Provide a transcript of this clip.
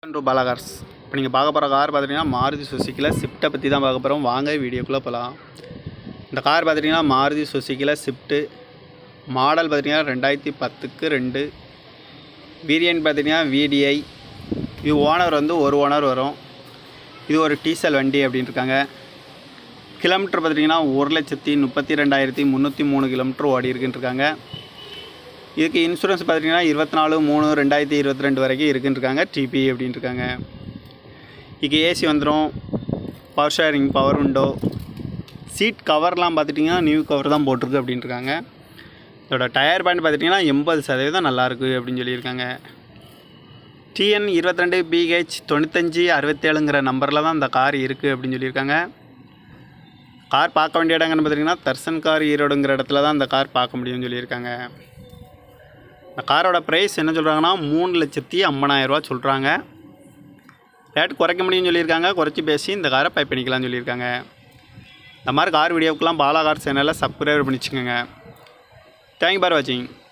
to Bala Cars இப்போ நீங்கள் பார்க்க போகிற கார் பார்த்துட்டிங்கன்னா மாருதி சுசுக்கியில் ஸ்விஃப்ட்டை பற்றி தான் பார்க்க போகிறோம் வாங்க வீடியோக்குள்ளே போகலாம் இந்த கார் பார்த்துட்டிங்கன்னா மாருதி சுசுக்கியில் ஸ்விஃப்ட்டு மாடல் பார்த்திங்கன்னா ரெண்டாயிரத்தி பத்துக்கு ரெண்டு வேரியன்ட் பார்த்திங்கன்னா விடிஐ இது ஓனர் வந்து ஒரு ஓனர் வரும் இது ஒரு டீசல் வண்டி அப்படின்னு இருக்காங்க கிலோமீட்டர் பார்த்திங்கன்னா ஒரு லட்சத்தி முப்பத்தி ரெண்டாயிரத்தி முந்நூற்றி மூணு கிலோமீட்டர் ஓடி இருக்குன்னு இருக்காங்க இதுக்கு இன்சூரன்ஸ் பார்த்தீங்கன்னா இருபத்தி நாலு மூணு ரெண்டாயிரத்தி இருபத்தி ரெண்டு வரைக்கும் இருக்குன்னு இருக்காங்க டிபி அப்படின்னு இருக்காங்க இதுக்கு ஏசி வந்துடும் power sharing power window seat கவர்லாம் பார்த்துட்டிங்கன்னா நியூ கவர் தான் போட்டிருக்கு அப்படின்னு இருக்காங்க இதோட டயர் பேண்ட் பார்த்துட்டிங்கன்னா எண்பது சதவீதம் நல்லாயிருக்கு அப்படின்னு சொல்லியிருக்காங்க டிஎன் இருபத்தி ரெண்டு பிஹெச் தொண்ணூத்தஞ்சு அறுபத்தேழுங்கிற நம்பரில் தான் இந்த கார் இருக்குது அப்படின்னு சொல்லியிருக்காங்க கார் பார்க்க வேண்டிய இடங்கன்னு பார்த்தீங்கன்னா தர்சன் கார் ஈரோடுங்கிற இடத்துல தான் இந்த கார் பார்க்க முடியும்னு சொல்லியிருக்காங்க இந்த காரோட ப்ரைஸ் என்ன சொல்கிறாங்கன்னா மூணு லட்சத்தி ஐம்பதாயிரரூவா சொல்கிறாங்க ரேட் குறைக்க முடியும்னு சொல்லியிருக்காங்க குறைச்சி பேசி இந்த காரை பை பண்ணிக்கலாம்னு சொல்லியிருக்காங்க இந்த மாதிரி கார் வீடியோக்கெலாம் பாலா கார் சேனலில் சப்ஸ்கிரைப் பண்ணிச்சுக்கோங்க தேங்க்யூ பார் வாட்சிங்